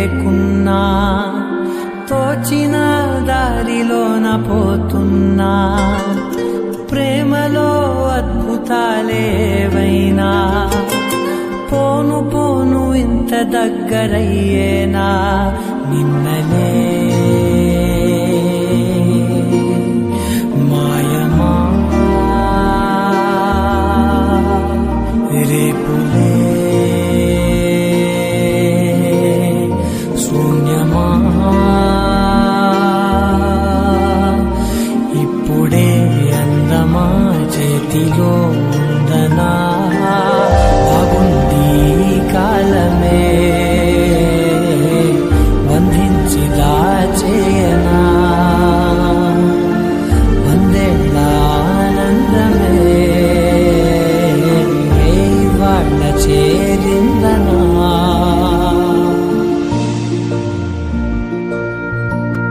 లేకున్నా తోచిన దారిలోన పోతున్నా ప్రేమలో అద్భుతాలేవైనా పోను పోను ఇంత దగ్గరయ్యేనా నిన్ననే మాయమా రేపులే శూన్యమా ఇప్పుడే అందమా చేతిలో ఉందనా బాగుంది ఈ కాలమే బంధించి దాచేయనా వందేళ్ళ ఆనందమే వాళ్ళ చేరిందనా